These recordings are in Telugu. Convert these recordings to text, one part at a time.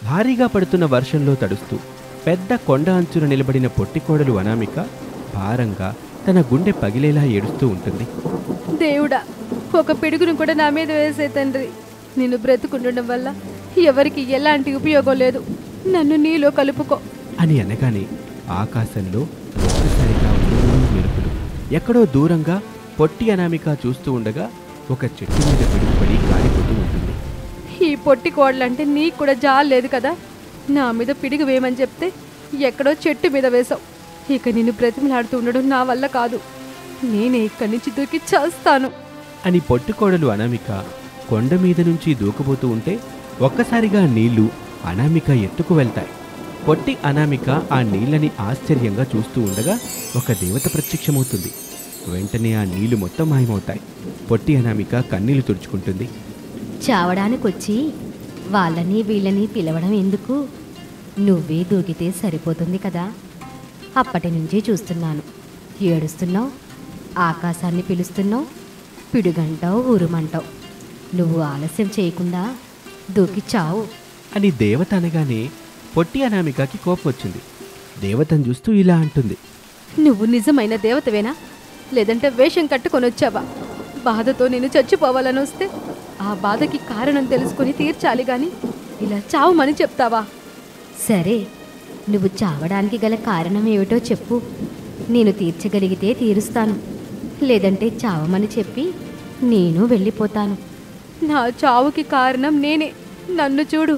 భారీగా పడుతున్న వర్షంలో తడుస్తూ పెద్ద కొండ అంచున నిలబడిన పొట్టికోడలు అనామిక భారంగా తన గుండె పగిలేలా ఏడుస్తూ ఉంటుంది దేవుడా ఒక పిడుగును కూడా నా మీద వేసే తండ్రి నేను బ్రతుకుండడం వల్ల ఎవరికి ఎలాంటి ఉపయోగం లేదు నన్ను నీలో కలుపుకో అని అనగానే ఆకాశంలో ఒక్కసారిగా ఉరుములు మెరుపులు ఎక్కడో దూరంగా పొట్టి అనామిక చూస్తూ ఉండగా ఒక చెట్టు మీద పిడుగుపడి కాలిపోతూ ఉంటుంది ఈ పొట్టి కోడలంటే నీకు కూడా జాలి లేదు కదా నా మీద పిడుగు వేయమని చెప్తే ఎక్కడో చెట్టు మీద వేశావు ఇక నిన్ను బ్రతిమలాడుతూ ఉండడం నా వల్ల కాదు నేనే ఇక్కడి నుంచి దూకి చేస్తాను అని పొట్టుకోడలు అనామిక కొండ మీద నుంచి దూకబోతూ ఉంటే ఒక్కసారిగా నీళ్లు అనామిక ఎత్తుకు వెళ్తాయి పొట్టి అనామిక ఆ నీళ్ళని ఆశ్చర్యంగా చూస్తూ ఉండగా ఒక దేవత ప్రత్యక్షమవుతుంది వెంటనే ఆ నీళ్లు మొత్తం మాయమవుతాయి పొట్టి అనామిక కన్నీళ్లు తుడుచుకుంటుంది చావడానికొచ్చి వాళ్ళని వీళ్ళని పిలవడం ఎందుకు నువ్వే దూకితే సరిపోతుంది కదా అప్పటి నుంచి చూస్తున్నాను ఏడుస్తున్నావు ఆకాశాన్ని పిలుస్తున్నావు పిడుగంటావు ఉరుమంటావు నువ్వు ఆలస్యం చేయకుండా దూకి చావు అని దేవత అనగానే పొట్టి అనామికకి కోపం వచ్చింది దేవతను చూస్తూ ఇలా అంటుంది నువ్వు నిజమైన దేవతవేనా లేదంటే వేషం కట్టుకొని వచ్చావా బాధతో నేను చచ్చిపోవాలని వస్తే ఆ బాధకి కారణం తెలుసుకొని తీర్చాలి గాని ఇలా చావమని చెప్తావా సరే నువ్వు చావడానికి గల కారణం ఏమిటో చెప్పు నేను తీర్చగలిగితే తీరుస్తాను లేదంటే చావమని చెప్పి నేను వెళ్ళిపోతాను నా చావుకి కారణం నేనే నన్ను చూడు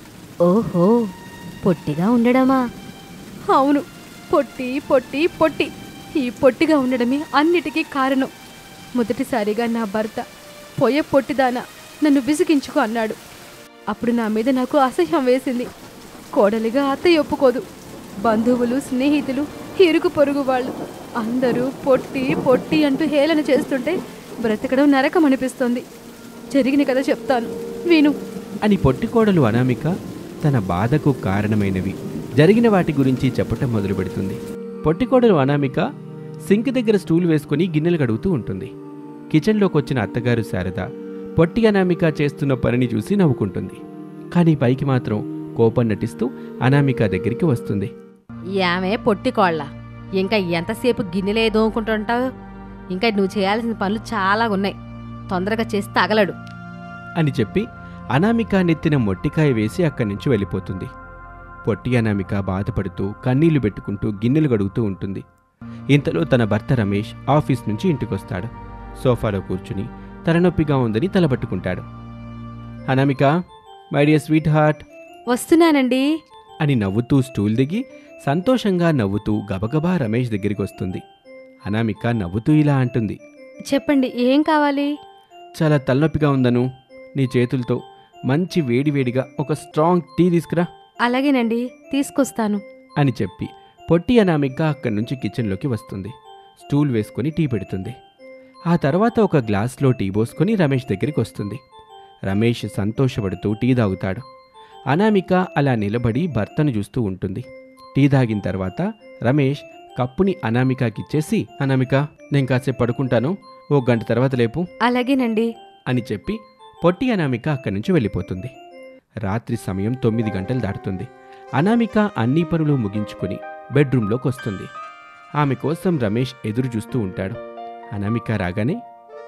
ఓహో పొట్టిగా ఉండడమా అవును పొట్టి పొట్టి పొట్టి ఈ పొట్టిగా ఉండడమే అన్నిటికీ కారణం మొదటిసారిగా నా భర్త పొయ్య పొట్టిదానా నన్ను విసిగించుకో అన్నాడు అప్పుడు నా మీద నాకు అసహ్యం వేసింది కోడలిగా అత్తయ్య ఒప్పుకోదు బంధువులు స్నేహితులు ఇరుగు పొరుగు వాళ్ళు అందరూ పొట్టి పొట్టి అంటూ హేళన చేస్తుంటే బ్రతకడం నరకం అనిపిస్తుంది జరిగిన కథ చెప్తాను విను అని పొట్టికోడలు అనామిక తన బాధకు కారణమైనవి జరిగిన వాటి గురించి చెప్పటం మొదలు పెడుతుంది పొట్టికోడలు అనామిక సింక్ దగ్గర స్టూల్ వేసుకుని గిన్నెలు కడుగుతూ ఉంటుంది కిచెన్లోకి వచ్చిన అత్తగారు శారద పొట్టి అనామిక చేస్తున్న పనిని చూసి నవ్వుకుంటుంది కానీ పైకి మాత్రం కోపం నటిస్తూ అనామిక దగ్గరికి వస్తుంది యామే పొట్టికోళ్ళ ఇంకా ఎంతసేపు గిన్నెలే దోముకుంటుంటావు ఇంకా నువ్వు చేయాల్సిన పనులు చాలా ఉన్నాయి తొందరగా చేసి తగలడు అని చెప్పి అనామిక నెత్తిన మొట్టికాయ వేసి అక్కడి నుంచి వెళ్ళిపోతుంది పొట్టి అనామిక బాధపడుతూ కన్నీళ్లు పెట్టుకుంటూ గిన్నెలు గడుగుతూ ఉంటుంది ఇంతలో తన భర్త రమేష్ ఆఫీస్ నుంచి ఇంటికొస్తాడు సోఫాలో కూర్చుని తలనొప్పిగా ఉందని తలబట్టుకుంటాడు Anamika my dear sweetheart వస్తున్నానండి అని నవ్వుతూ స్టూల్ దిగి సంతోషంగా నవ్వుతూ గబగబా రమేష్ దగ్గరికి వస్తుంది అనామిక నవ్వుతూ ఇలా అంటుంది చెప్పండి ఏం కావాలి చాలా తలనొప్పిగా ఉందను నీ చేతులతో మంచి వేడివేడిగా ఒక స్ట్రాంగ్ టీ తీసుకురా అలాగేనండి తీసుకొస్తాను అని చెప్పి పొట్టి అనామిక అక్కడి నుంచి కిచెన్లోకి వస్తుంది స్టూల్ వేసుకొని టీ పెడుతుంది ఆ తర్వాత ఒక గ్లాస్లో టీ పోసుకొని రమేష్ దగ్గరికి వస్తుంది రమేష్ సంతోషపడుతూ టీ తాగుతాడు అనామిక అలా నిలబడి భర్తను చూస్తూ ఉంటుంది టీ తాగిన తర్వాత రమేష్ కప్పుని అనామికకిచ్చేసి అనామిక నేను కాసేపు పడుకుంటాను ఓ గంట తర్వాత లేపు అలాగేనండి అని చెప్పి పొట్టి అనామిక అక్కడి నుంచి వెళ్ళిపోతుంది రాత్రి సమయం తొమ్మిది గంటలు దాటుతుంది అనామిక అన్ని పనులు ముగించుకుని బెడ్రూంలోకి వస్తుంది ఆమె కోసం రమేష్ ఎదురు చూస్తూ ఉంటాడు అనామిక రాగానే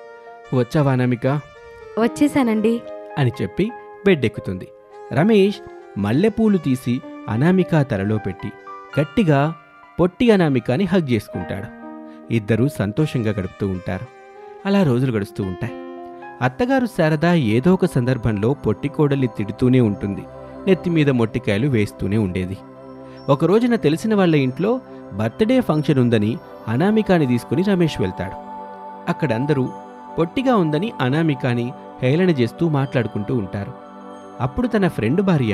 వచ్చావా అనామిక వచ్చేసానండి అని చెప్పి బెడ్ ఎక్కుతుంది రమేష్ మల్లెపూలు తీసి అనామిక తలలో పెట్టి గట్టిగా పొట్టి అనామికని హగ్ చేసుకుంటాడు ఇద్దరూ సంతోషంగా గడుపుతూ ఉంటారు అలా రోజులు గడుస్తూ ఉంటాయి అత్తగారు శారద ఏదో ఒక సందర్భంలో పొట్టికోడల్ని తిడుతూనే ఉంటుంది నెత్తి మీద మొట్టికాయలు వేస్తూనే ఉండేది ఒక రోజున తెలిసిన వాళ్ళ ఇంట్లో బర్త్డే ఫంక్షన్ ఉందని అనామికాని తీసుకుని రమేష్ వెళ్తాడు అక్కడందరూ పొట్టిగా ఉందని అనామికాని హేళన చేస్తూ మాట్లాడుకుంటూ ఉంటారు అప్పుడు తన ఫ్రెండ్ భార్య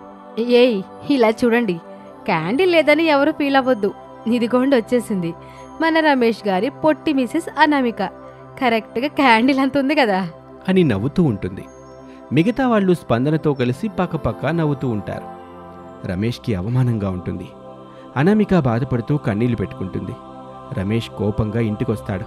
ఏయ్ ఇలా చూడండి క్యాండిల్ లేదని ఎవరు ఫీల్ అవ్వద్దు ఇదిగోండి వచ్చేసింది మన రమేష్ గారి పొట్టి మిసెస్ అనామిక కరెక్ట్గా క్యాండిల్ అంత ఉంది కదా అని నవ్వుతూ ఉంటుంది మిగతా వాళ్ళు స్పందనతో కలిసి పక్కపక్క నవ్వుతూ ఉంటారు రమేష్కి అవమానంగా ఉంటుంది అనామిక బాధపడుతూ కన్నీళ్లు పెట్టుకుంటుంది రమేష్ కోపంగా ఇంటికొస్తాడు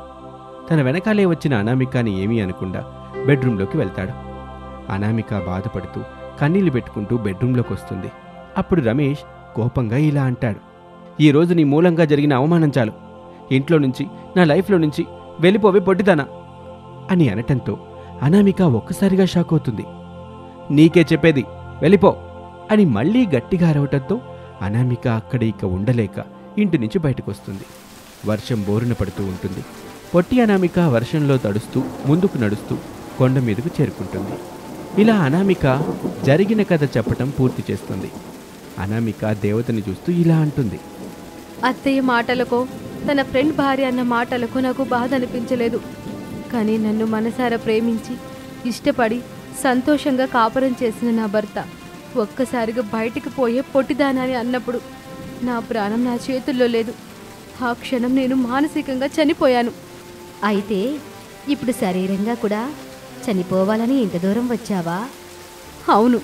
తన వెనకాలే వచ్చిన అనామికాని ఏమీ అనకుండా బెడ్రూంలోకి వెళ్తాడు అనామిక బాధపడుతూ కన్నీళ్లు పెట్టుకుంటూ బెడ్రూంలోకి వస్తుంది అప్పుడు రమేష్ కోపంగా ఇలా అంటాడు ఈ రోజు నీ మూలంగా జరిగిన అవమానం చాలు ఇంట్లో నుంచి నా లైఫ్లో నుంచి వెళ్ళిపోవే పొట్టిదానా అని అనటంతో అనామిక ఒక్కసారిగా షాక్ అవుతుంది నీకే చెప్పేది వెళ్ళిపో అని మళ్ళీ గట్టిగా అరవటంతో అనామిక అక్కడ ఇక ఉండలేక ఇంటి నుంచి బయటకు వస్తుంది వర్షం బోరున పడుతూ ఉంటుంది పొట్టి అనామిక వర్షంలో తడుస్తూ ముందుకు నడుస్తూ కొండ మీదకు చేరుకుంటుంది ఇలా అనామిక జరిగిన కథ చెప్పటం పూర్తి చేస్తుంది అనామిక దేవతని చూస్తూ ఇలా అంటుంది అత్తయ్య మాటలకో తన ఫ్రెండ్ భార్య అన్న మాటలకు నాకు బాధ అనిపించలేదు కానీ నన్ను మనసారా ప్రేమించి ఇష్టపడి సంతోషంగా కాపురం చేసిన నా భర్త ఒక్కసారిగా బయటికి పోయే పొట్టిదానని అన్నప్పుడు నా ప్రాణం నా చేతుల్లో లేదు ఆ క్షణం నేను మానసికంగా చనిపోయాను అయితే ఇప్పుడు శరీరంగా కూడా చనిపోవాలని ఇంత దూరం వచ్చావా అవును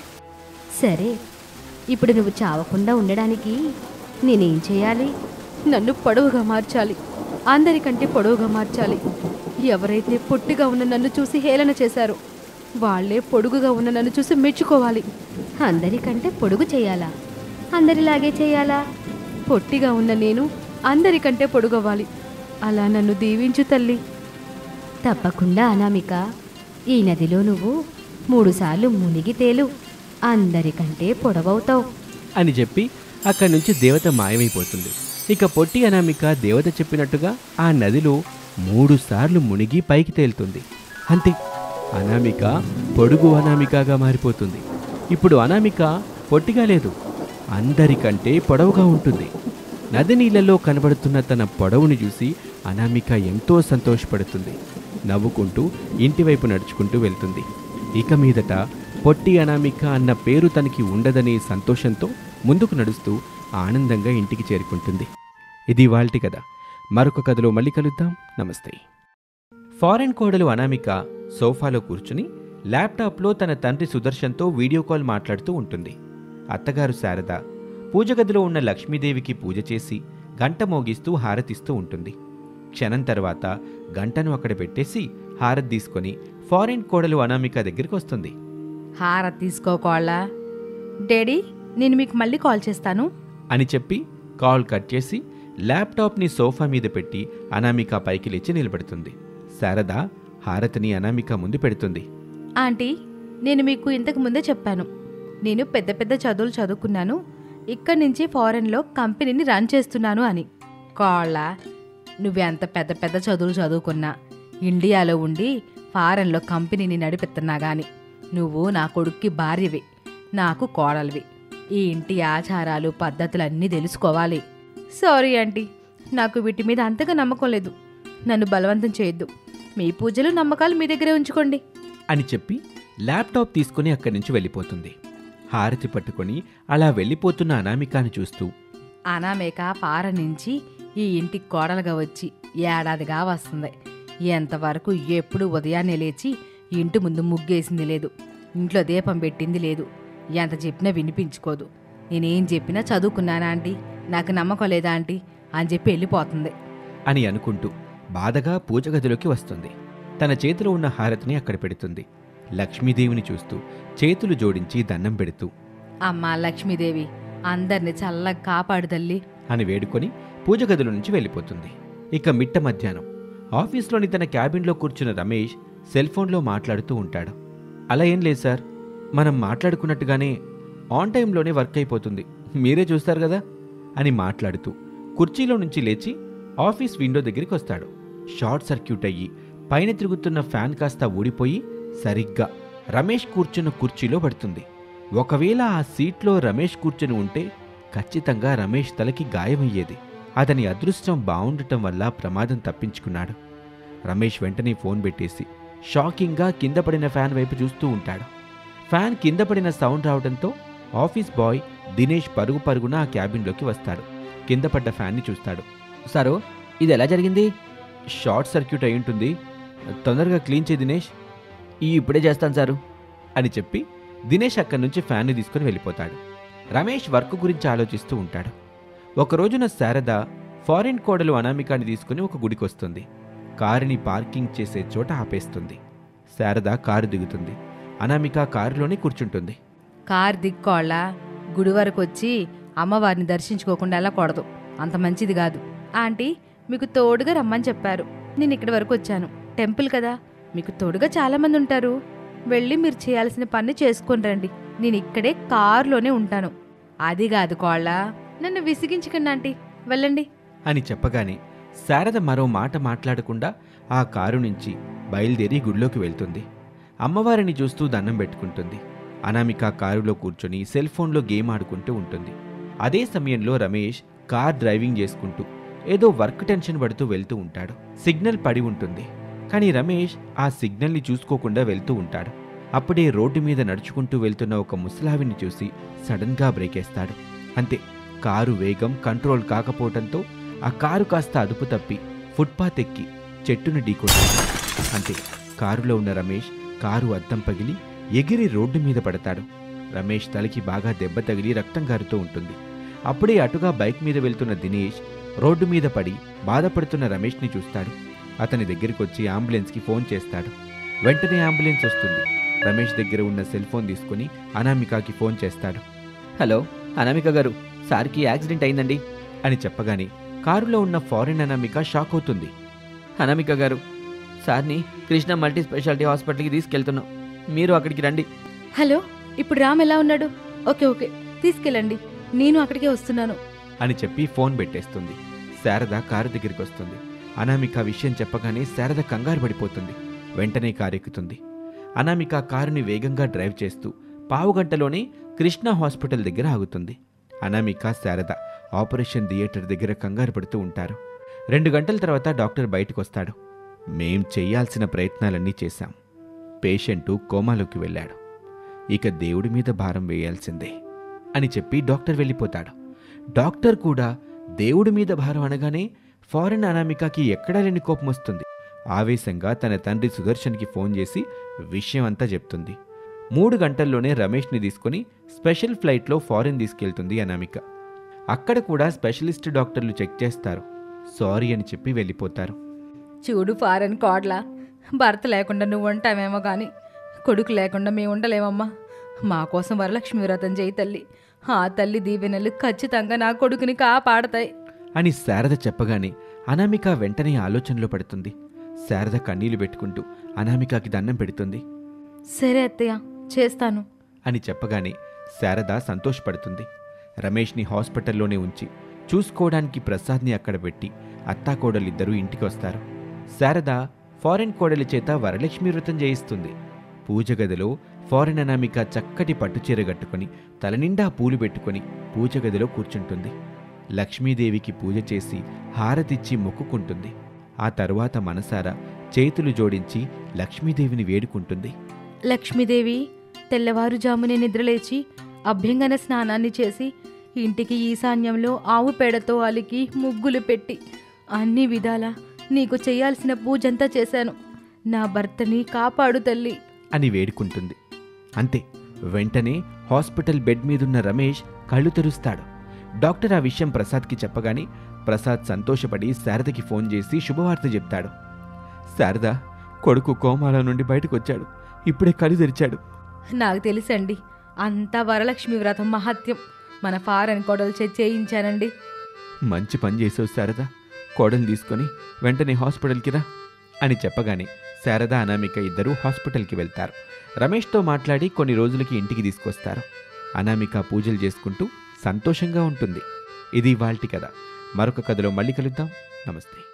సరే ఇప్పుడు నువ్వు చావకుండా ఉండడానికి నేనేం చేయాలి నన్ను పొడవుగా మార్చాలి అందరికంటే పొడవుగా మార్చాలి ఎవరైతే పొట్టిగా ఉన్న నన్ను చూసి హేళన చేశారో వాళ్ళే పొడుగుగా ఉన్న నన్ను చూసి మెచ్చుకోవాలి అందరికంటే పొడుగు చేయాలా అందరిలాగే చేయాలా పొట్టిగా ఉన్న నేను అందరికంటే పొడుగవ్వాలి అలా నన్ను దీవించు తల్లి తప్పకుండా అనామిక ఈ నదిలో నువ్వు మూడుసార్లు మునిగి తేలు అందరికంటే పొడవవుతావు అని చెప్పి అక్కడి నుంచి దేవత మాయమైపోతుంది ఇక పొట్టి అనామిక దేవత చెప్పినట్టుగా ఆ నదిలో మూడు సార్లు మునిగి పైకి తేలుతుంది అంతే అనామిక పొడుగు అనామికగా మారిపోతుంది ఇప్పుడు అనామిక పొట్టిగా లేదు అందరికంటే పొడవుగా ఉంటుంది నది నీళ్ళలో కనబడుతున్న తన పొడవుని చూసి అనామిక ఎంతో సంతోషపడుతుంది నవ్వుకుంటూ ఇంటివైపు నడుచుకుంటూ వెళ్తుంది ఇక మీదట పొట్టి అనామిక అన్న పేరు తనకి ఉండదనే సంతోషంతో ముందుకు నడుస్తూ ఆనందంగా ఇంటికి చేరుకుంటుంది ఇది వాల్టి కథ మరొక కథలో మళ్ళీ కలుద్దాం నమస్తే ఫారెన్ కోడలు అనామిక సోఫాలో కూర్చుని ల్యాప్టాప్లో తన తండ్రి సుదర్శన్తో వీడియో కాల్ మాట్లాడుతూ ఉంటుంది అత్తగారు శారద పూజ గదిలో ఉన్న లక్ష్మీదేవికి పూజ చేసి గంట మోగిస్తూ హారతిస్తూ ఉంటుంది క్షణం తర్వాత గంటను అక్కడ పెట్టేసి హారతి తీసుకొని ఫారిన్ కోడలు అనామిక దగ్గరికి వస్తుంది హార తీసుకోకోళ్ళ డాడీ నేను మీకు మళ్ళీ కాల్ చేస్తాను అని చెప్పి కాల్ కట్ చేసి ల్యాప్టాప్ని సోఫా మీద పెట్టి అనామిక పైకి లేచి నిలబడుతుంది శారద హారతిని అనామిక ముందు పెడుతుంది ఆంటీ నేను మీకు ఇంతకు ముందే చెప్పాను నేను పెద్ద పెద్ద చదువులు చదువుకున్నాను ఇక్కడి నుంచి ఫారెన్లో కంపెనీని రన్ చేస్తున్నాను అని కోళ్ళ నువ్వెంత పెద్ద పెద్ద చదువులు చదువుకున్నా ఇండియాలో ఉండి ఫారెన్లో కంపెనీని నడిపిస్తున్నా గాని నువ్వు నా కొడుక్కి భార్యవి నాకు కోడలివి ఈ ఇంటి ఆచారాలు పద్ధతులు అన్నీ తెలుసుకోవాలి సారీ ఆంటీ నాకు వీటి మీద అంతగా నమ్మకం లేదు నన్ను బలవంతం చేయొద్దు మీ పూజలు నమ్మకాలు మీ దగ్గరే ఉంచుకోండి అని చెప్పి ల్యాప్టాప్ తీసుకుని అక్కడి నుంచి వెళ్ళిపోతుంది హారతి పట్టుకొని అలా వెళ్ళిపోతున్న అనామికాని చూస్తూ అనామేక ఫారెన్ నుంచి ఈ ఇంటికి కోడలుగా వచ్చి ఏడాదిగా వస్తుంది ఎంతవరకు ఎప్పుడు ఉదయాన్నే లేచి ఇంటి ముందు ముగ్గేసింది లేదు ఇంట్లో దీపం పెట్టింది లేదు ఎంత చెప్పినా వినిపించుకోదు నేనేం చెప్పినా చదువుకున్నానా ఆంటీ నాకు నమ్మకం లేదా ఆంటీ అని చెప్పి వెళ్ళిపోతుంది అని అనుకుంటూ బాధగా పూజ గదిలోకి వస్తుంది తన చేతిలో ఉన్న హారతిని అక్కడ పెడుతుంది లక్ష్మీదేవిని చూస్తూ చేతులు జోడించి దండం పెడుతూ అమ్మా లక్ష్మీదేవి అందరిని చల్లగా కాపాడు తల్లి అని వేడుకొని పూజ గదిలో నుంచి వెళ్ళిపోతుంది ఇక మిట్ట మధ్యాహ్నం ఆఫీస్లోని తన క్యాబిన్లో కూర్చున్న రమేష్ సెల్ ఫోన్లో మాట్లాడుతూ ఉంటాడు అలా ఏం లేదు సార్ మనం మాట్లాడుకున్నట్టుగానే ఆన్ టైంలోనే వర్క్ అయిపోతుంది మీరే చూస్తారు కదా అని మాట్లాడుతూ కుర్చీలో నుంచి లేచి ఆఫీస్ విండో దగ్గరికి వస్తాడు షార్ట్ సర్క్యూట్ అయ్యి పైన తిరుగుతున్న ఫ్యాన్ కాస్త ఊడిపోయి సరిగ్గా రమేష్ కూర్చున్న కుర్చీలో పడుతుంది ఒకవేళ ఆ సీట్లో రమేష్ కూర్చుని ఉంటే ఖచ్చితంగా రమేష్ తలకి గాయమయ్యేది అతని అదృష్టం బావుండటం వల్ల ప్రమాదం తప్పించుకున్నాడు రమేష్ వెంటనే ఫోన్ పెట్టేసి షాకింగ్గా కింద పడిన ఫ్యాన్ వైపు చూస్తూ ఉంటాడు ఫ్యాన్ కింద పడిన సౌండ్ రావడంతో ఆఫీస్ బాయ్ దినేష్ పరుగు పరుగున ఆ క్యాబిన్లోకి వస్తాడు కింద పడ్డ ఫ్యాన్ని చూస్తాడు సారు ఇది ఎలా జరిగింది షార్ట్ సర్క్యూట్ అయి ఉంటుంది తొందరగా క్లీన్ చేయి దినేష్ ఈ ఇప్పుడే చేస్తాను సారు అని చెప్పి దినేష్ అక్కడి నుంచి ఫ్యాన్ని తీసుకుని వెళ్ళిపోతాడు రమేష్ వర్క్ గురించి ఆలోచిస్తూ ఉంటాడు ఒక రోజున శారద ఫారిన్ కోడలు అనామికాని తీసుకుని ఒక గుడికి వస్తుంది కారుని పార్కింగ్ చేసే చోట ఆపేస్తుంది శారద కారు దిగుతుంది అనామిక కారులోనే కూర్చుంటుంది కారు దిక్కోళ్ళ గుడి వరకు వచ్చి అమ్మవారిని దర్శించుకోకుండా వెళ్ళకూడదు అంత మంచిది కాదు ఆంటీ మీకు తోడుగా రమ్మని చెప్పారు నేను ఇక్కడి వరకు వచ్చాను టెంపుల్ కదా మీకు తోడుగా చాలామంది ఉంటారు వెళ్ళి మీరు చేయాల్సిన పని చేసుకొని రండి నేను ఇక్కడే కారులోనే ఉంటాను అది కాదు కోళ్ళ నన్ను విసిగించకండి ఆంటీ వెళ్ళండి అని చెప్పగానే శారద మరో మాట మాట్లాడకుండా ఆ కారు నుంచి బయలుదేరి గుడిలోకి వెళ్తుంది అమ్మవారిని చూస్తూ దండం పెట్టుకుంటుంది అనామిక కారులో కూర్చొని సెల్ ఫోన్లో గేమ్ ఆడుకుంటూ ఉంటుంది అదే సమయంలో రమేష్ కార్ డ్రైవింగ్ చేసుకుంటూ ఏదో వర్క్ టెన్షన్ పడుతూ వెళ్తూ ఉంటాడు సిగ్నల్ పడి ఉంటుంది కానీ రమేష్ ఆ సిగ్నల్ని చూసుకోకుండా వెళ్తూ ఉంటాడు అప్పుడే రోడ్డు మీద నడుచుకుంటూ వెళ్తున్న ఒక ముసలావిని చూసి సడన్గా బ్రేక్ వేస్తాడు అంతే కారు వేగం కంట్రోల్ కాకపోవడంతో ఆ కారు కాస్త అదుపు తప్పి ఫుట్పాత్ ఎక్కి చెట్టును ఢీకొట్టాడు అంతే కారులో ఉన్న రమేష్ కారు అద్దం పగిలి ఎగిరి రోడ్డు మీద పడతాడు రమేష్ తలకి బాగా దెబ్బ తగిలి రక్తం కారుతూ ఉంటుంది అప్పుడే అటుగా బైక్ మీద వెళ్తున్న దినేష్ రోడ్డు మీద పడి బాధపడుతున్న రమేష్ని చూస్తాడు అతని దగ్గరికి వచ్చి అంబులెన్స్కి ఫోన్ చేస్తాడు వెంటనే అంబులెన్స్ వస్తుంది రమేష్ దగ్గర ఉన్న సెల్ ఫోన్ తీసుకుని అనామికకి ఫోన్ చేస్తాడు హలో అనామిక గారు సార్కి యాక్సిడెంట్ అయిందండి అని చెప్పగానే కారులో ఉన్న ఫారిన్ అనామిక షాక్ అవుతుంది అనామిక గారు సార్ని కృష్ణ మల్టీ స్పెషాలిటీ హాస్పిటల్కి తీసుకెళ్తున్నాం మీరు అక్కడికి రండి హలో ఇప్పుడు రామ్ ఎలా ఉన్నాడు ఓకే ఓకే తీసుకెళ్ళండి నేను అక్కడికే వస్తున్నాను అని చెప్పి ఫోన్ పెట్టేస్తుంది శారద కారు దగ్గరికి వస్తుంది అనామిక విషయం చెప్పగానే శారద కంగారు పడిపోతుంది వెంటనే కారు ఎక్కుతుంది అనామిక కారుని వేగంగా డ్రైవ్ చేస్తూ పావుగంటలోనే కృష్ణ హాస్పిటల్ దగ్గర ఆగుతుంది అనామిక శారద ఆపరేషన్ థియేటర్ దగ్గర కంగారు పడుతూ ఉంటారు రెండు గంటల తర్వాత డాక్టర్ బయటకు వస్తాడు మేం చేయాల్సిన ప్రయత్నాలన్నీ చేశాం పేషెంటు కోమాలోకి వెళ్ళాడు ఇక దేవుడి మీద భారం వేయాల్సిందే అని చెప్పి డాక్టర్ వెళ్ళిపోతాడు డాక్టర్ కూడా దేవుడి మీద భారం అనగానే ఫారెన్ అనామికకి ఎక్కడా లేని కోపం వస్తుంది ఆవేశంగా తన తండ్రి సుదర్శన్కి ఫోన్ చేసి విషయం అంతా చెప్తుంది మూడు గంటల్లోనే రమేష్ని తీసుకొని స్పెషల్ ఫ్లైట్లో ఫారెన్ తీసుకెళ్తుంది అనామిక అక్కడ కూడా స్పెషలిస్ట్ డాక్టర్లు చెక్ చేస్తారు సారీ అని చెప్పి వెళ్ళిపోతారు చూడు ఫారెన్ కోడ్లా భర్త లేకుండా నువ్వు ఉంటామేమో కానీ కొడుకు లేకుండా మేము ఉండలేమమ్మా మా కోసం వరలక్ష్మి వ్రతం చేయి తల్లి ఆ తల్లి దీవెనలు ఖచ్చితంగా నా కొడుకుని కాపాడతాయి అని శారద చెప్పగానే అనామిక వెంటనే ఆలోచనలో పడుతుంది శారద కన్నీళ్లు పెట్టుకుంటూ అనామికకి దండం పెడుతుంది సరే అత్తయ్య చేస్తాను అని చెప్పగానే శారద సంతోషపడుతుంది రమేష్ని హాస్పిటల్లోనే ఉంచి చూసుకోవడానికి ప్రసాద్ని అక్కడ పెట్టి అత్తాకోడలిద్దరూ ఇంటికి వస్తారు శారద ఫారెన్ కోడలి చేత వరలక్ష్మి వ్రతం చేయిస్తుంది పూజ గదిలో ఫారెన్ అనామిక చక్కటి పట్టుచీర కట్టుకొని తలనిండా పూలు పెట్టుకొని పూజ గదిలో కూర్చుంటుంది లక్ష్మీదేవికి పూజ చేసి హారతిచ్చి మొక్కుకుంటుంది ఆ తరువాత మనసారా చేతులు జోడించి లక్ష్మీదేవిని వేడుకుంటుంది లక్ష్మీదేవి తెల్లవారుజామునే నిద్రలేచి అభ్యంగన స్నానాన్ని చేసి ఇంటికి ఈశాన్యంలో ఆవు పేడతో అలికి ముగ్గులు పెట్టి అన్ని విధాలా నీకు చేయాల్సిన పూజంతా చేశాను నా భర్తని కాపాడు తల్లి అని వేడుకుంటుంది అంతే వెంటనే హాస్పిటల్ బెడ్ మీదున్న రమేష్ కళ్ళు తెరుస్తాడు డాక్టర్ ఆ విషయం ప్రసాద్కి చెప్పగానే ప్రసాద్ సంతోషపడి శారదకి ఫోన్ చేసి శుభవార్త చెప్తాడు శారద కొడుకు కోమాల నుండి బయటకు వచ్చాడు ఇప్పుడే కళ్ళు తెరిచాడు నాకు తెలుసండి అంతా వరలక్ష్మి వ్రతం మహత్యం మన ఫారెన్ కొడలు చే చేయించానండి మంచి పని చేసావు శారద కోడలు తీసుకొని వెంటనే హాస్పిటల్కి రా అని చెప్పగానే శారద అనామిక ఇద్దరూ హాస్పిటల్కి వెళ్తారు రమేష్తో మాట్లాడి కొన్ని రోజులకి ఇంటికి తీసుకొస్తారు అనామిక పూజలు చేసుకుంటూ సంతోషంగా ఉంటుంది ఇది వాల్టి కథ మరొక కథలో మళ్ళీ కలుద్దాం నమస్తే